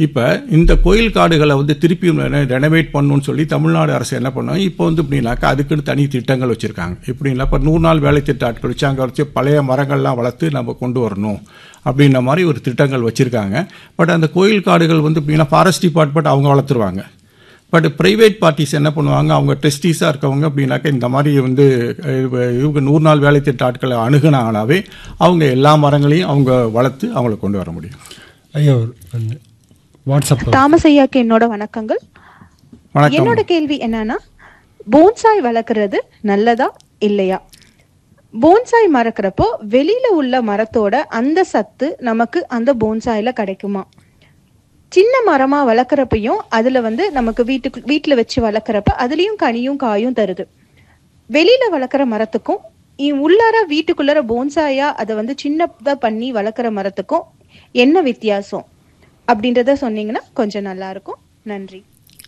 இப்போ இந்த கோயில் காடுகளை வந்து திருப்பி ரெனோவேட் பண்ணணும்னு சொல்லி தமிழ்நாடு அரசு என்ன பண்ணாங்க இப்போ வந்து எப்படின்னாக்கா அதுக்குன்னு தனி திட்டங்கள் வச்சுருக்காங்க எப்படின்னா இப்போ நூறு நாள் வேலை திட்ட ஆட்கள் வச்சு அங்கே வச்சு பழைய மரங்கள்லாம் வளர்த்து நம்ம கொண்டு வரணும் அப்படின்ற மாதிரி ஒரு திட்டங்கள் வச்சுருக்காங்க பட் அந்த கோயில் காடுகள் வந்து எப்படின்னா ஃபாரஸ்ட் டிபார்ட்மெண்ட் அவங்க வளர்த்துருவாங்க பட் ப்ரைவேட் பார்ட்டிஸ் என்ன பண்ணுவாங்க அவங்க டெஸ்டிஸாக இருக்கவங்க அப்படின்னாக்கா இந்த மாதிரி வந்து அஹ், இவங்க நூறு நாள் வேலை திட்ட ஆட்களை அணுகுனாங்கனாவே அவங்க எல்லா மரங்களையும் அவங்க வளர்த்து அவங்கள கொண்டு வர முடியும் ஐயா ஒரு வாட்ஸ்அப் தாமஸ் ஐயாக்கு என்னோட வணக்கங்கள் வணக்கம் என்னோட கேள்வி என்னன்னா போன்சாய் வளர்க்கறது நல்லதா இல்லையா போன்சாய் மறக்கிறப்போ வெளியில உள்ள மரத்தோட அந்த சத்து நமக்கு அந்த போன்சாயில கிடைக்குமா சின்ன மரமா வளர்க்குறப்பையும் அதுல வந்து நமக்கு வீட்டுக்கு வீட்டுல வச்சு வளர்க்குறப்ப அதுலயும் கனியும் காயும் தருது வெளியில வளர்க்குற மரத்துக்கும் இ- உள்ளார வீட்டுக்குள்ளார போன்சாயா அதை வந்து சின்னதா பண்ணி வளர்க்குற மரத்துக்கும் என்ன வித்தியாசம் அப்படின்றத சொன்னீங்கன்னா கொஞ்சம் நல்லா இருக்கும் நன்றி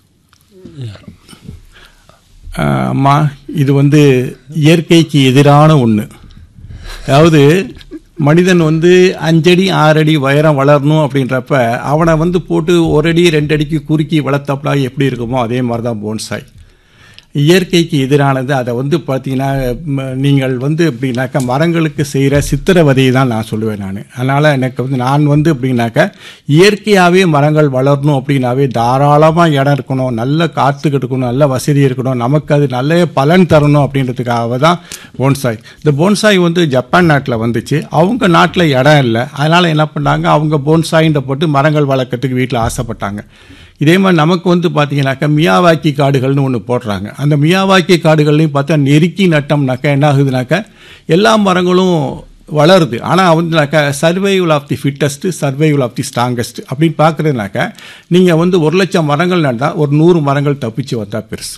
ஆஹ் அம்மா இது வந்து இயற்கைக்கு எதிரான ஒன்று அதாவது மனிதன் வந்து அஞ்சடி ஆறடி உயரம் வளரணும் அப்படின்றப்ப அவனை வந்து போட்டு ஒரு அடி ரெண்டு அடிக்கு குறுக்கி வளர்த்தப்பலா எப்படி இருக்குமோ அதே மாதிரி தான் போன்சாய் இயற்கைக்கு எதிரானது அதை வந்து பார்த்தீங்கன்னா ம, நீங்கள் வந்து எப்படின்னாக்கா மரங்களுக்கு செய்கிற சித்திரவதையை தான் நான் சொல்லுவேன் நான் அதனால் எனக்கு வந்து நான் வந்து எப்படின்னாக்கா இயற்கையாகவே மரங்கள் வளரணும் அப்படின்னாவே தாராளமாக இடம் இருக்கணும் நல்ல காற்று இருக்கணும் நல்ல வசதி இருக்கணும் நமக்கு அது நல்ல பலன் தரணும் அப்படின்றதுக்காக தான் போன்சாய் இந்த போன்சாய் வந்து ஜப்பான் நாட்டில் வந்துச்சு அவங்க நாட்டில் இடம் இல்லை அதனால் என்ன பண்ணாங்க அவங்க போன்சாயின்ற போட்டு மரங்கள் வளர்க்கறதுக்கு வீட்டில் ஆசைப்பட்டாங்க இதே மாதிரி நமக்கு வந்து பார்த்தீங்கன்னாக்கா மியாவாக்கி காடுகள்னு ஒன்று போடுறாங்க அந்த மியாவாக்கி காடுகள்லையும் பார்த்தா நெருக்கி நட்டம்னாக்கா என்ன ஆகுதுனாக்கா எல்லா மரங்களும் வளருது ஆனால் வந்துனாக்கா survival of the fittest survival of the strongest அப்படின்னு பார்க்குறதுனாக்கா நீங்கள் வந்து ஒரு லட்சம் மரங்கள் நட்டால் ஒரு நூறு மரங்கள் தப்பிச்சு வந்தால் பெருசு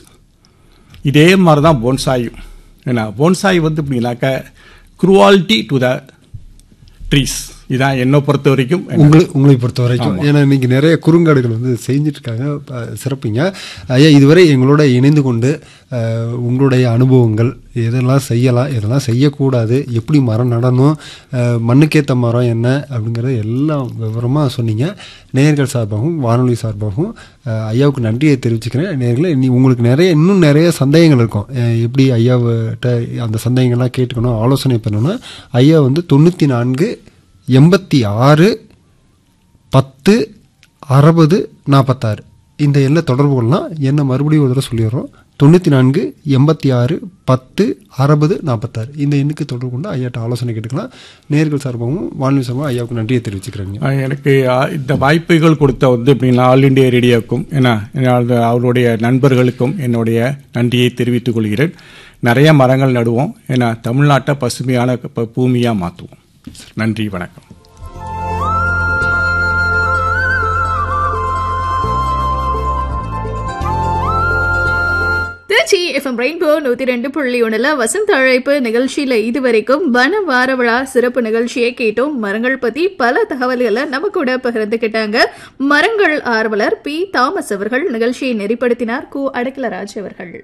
இதே மாதிரி தான் போன்சாயும் ஏன்னா போன்சாய் வந்து எப்படின்னாக்கா குருவாலிட்டி டு த ட்ரீஸ் இதான் என்னை பொறுத்த வரைக்கும் உங்களை உங்களை பொறுத்த வரைக்கும் ஏன்னா இன்னைக்கு நிறைய குறுங்காடுகள் வந்து செஞ்சுட்டு இருக்காங்க அஹ், சிறப்புங்க ஐயா இதுவரை எங்களோட இணைந்து கொண்டு அஹ், உங்களுடைய அனுபவங்கள் எதெல்லாம் செய்யலாம் எதெல்லாம் செய்யக்கூடாது எப்படி மரம் நடணும் அஹ், மண்ணுக்கேத்த மரம் என்ன அப்படிங்கிறத எல்லாம் விவரமாக சொன்னீங்க நேயர்கள் சார்பாகவும் வானொலி சார்பாகவும் அஹ், ஐயாவுக்கு நன்றியை தெரிவிச்சுக்கிறேன் நேயர்களே நீ உங்களுக்கு நிறைய இன்னும் நிறைய சந்தேகங்கள் இருக்கும் அஹ், எப்படி ஐயாவிட்ட அந்த சந்தேகங்கள்லாம் கேட்டுக்கணும் ஆலோசனை பண்ணணும்னா ஐயா வந்து தொண்ணூற்றி நான்கு எண்பத்தி ஆறு பத்து அறுபது நாற்பத்தாறு இந்த எண்ணை தொடர்பு கொள்ளலாம் என்ன மறுபடியும் ஒரு தடவை சொல்லிடுறோம் தொண்ணூற்றி நான்கு எண்பத்தி ஆறு பத்து அறுபது நாற்பத்தாறு இந்த எண்ணுக்கு தொடர்பு கொண்டு ஐயாட்ட ஆலோசனை கேட்டுக்கலாம் நேர்கள் சார்பாகவும் வானொலி சார்பாகவும் ஐயாவுக்கு நன்றியை தெரிவிச்சுக்கிறேங்க ஆஹ் எனக்கு ஆஹ் இந்த வாய்ப்புகள் கொடுத்த வந்து எப்படின்னா ஆல் இண்டியா ரேடியோக்கும் ஏன்னா அது அவருடைய நண்பர்களுக்கும் என்னுடைய நன்றியை தெரிவித்துக் கொள்கிறேன் நிறைய மரங்கள் நடுவோம் ஏன்னா தமிழ்நாட்டை பசுமையான ப- பூமியா மாற்றுவோம் நன்றி வணக்கம் திருச்சி எஃப்எம் ரெயின்போ நூத்தி ரெண்டு புள்ளி ஒண்ணுல வசந்த அழைப்பு நிகழ்ச்சியில இதுவரைக்கும் வன வார விழா சிறப்பு நிகழ்ச்சியை கேட்டோம் மரங்கள் பத்தி பல தகவல்களை நம்ம கூட பகிர்ந்துகிட்டாங்க மரங்கள் ஆர்வலர் பி தாமஸ் அவர்கள் நிகழ்ச்சியை நெறிப்படுத்தினார் கு அடக்கலராஜ் அவர்கள்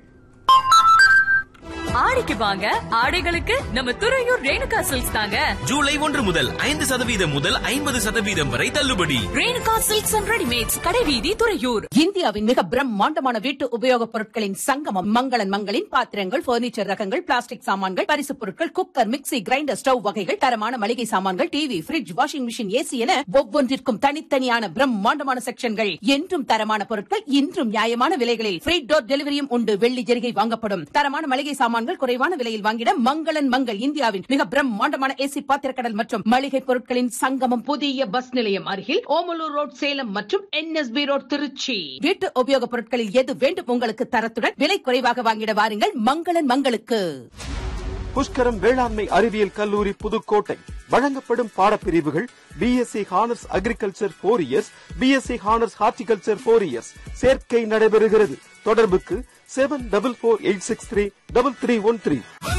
ஆடிக்கு வாங்க ஆடைகளுக்கு நம்ம துறையூர் ரேணுகா சில்க்ஸ் தாங்க ஜூலை ஒன்று முதல் ஐந்து சதவீதம் முதல் ஐம்பது சதவீதம் வரை தள்ளுபடி ரேணுகா சில்க்ஸ் அண்ட் ரெடிமேட்ஸ் கடைவீதி துறையூர் இந்தியாவின் மிக பிரம்மாண்டமான வீட்டு உபயோகப் பொருட்களின் சங்கமம் மங்களன் மங்களின் பாத்திரங்கள் பர்னிச்சர் ரகங்கள் பிளாஸ்டிக் சாமான்கள் பரிசுப் பொருட்கள் குக்கர் மிக்ஸி கிரைண்டர் ஸ்டவ் வகைகள் தரமான மளிகை சாமான்கள் TV fridge washing machine AC என ஒவ்வொன்றிற்கும் தனித்தனியான பிரம்மாண்டமான செக்ஷன்கள் என்றும் தரமான பொருட்கள் இன்றும் நியாயமான விலைகளில் ஃப்ரீ டோர் டெலிவரியும் உண்டு வெள்ளி ஜெரிகை வாங்கப்படும் தரமான மளிகை சாமான்கள் குறைவான விலையில் வாங்கிட மங்களன் மங்கள் இந்தியாவின் மிக பிரம்மாண்டமான ஏசி பாத்திரக்கடல் மற்றும் மளிகை பொருட்களின் சங்கமம் புதிய பஸ் நிலையம் அருகில் ஓமலூர் ரோட் சேலம் மற்றும் என்எஸ்பி ரோட் திருச்சி வீட்டு உபயோகப் பொருட்களில் எது வேண்டும் உங்களுக்கு தரத்துடன் விலை குறைவாக வாங்கிட வாருங்கள் மங்களன் மங்களுக்கு புஷ்கரம் வேளாண்மை அறிவியல் கல்லூரி புதுக்கோட்டை வழங்கப்படும் பாடப்பிரிவுகள் BSc honours agriculture four years BSc honours horticulture four years சேர்க்கை நடைபெறுகிறது தொடர்புக்கு seven double four eight six three double three one three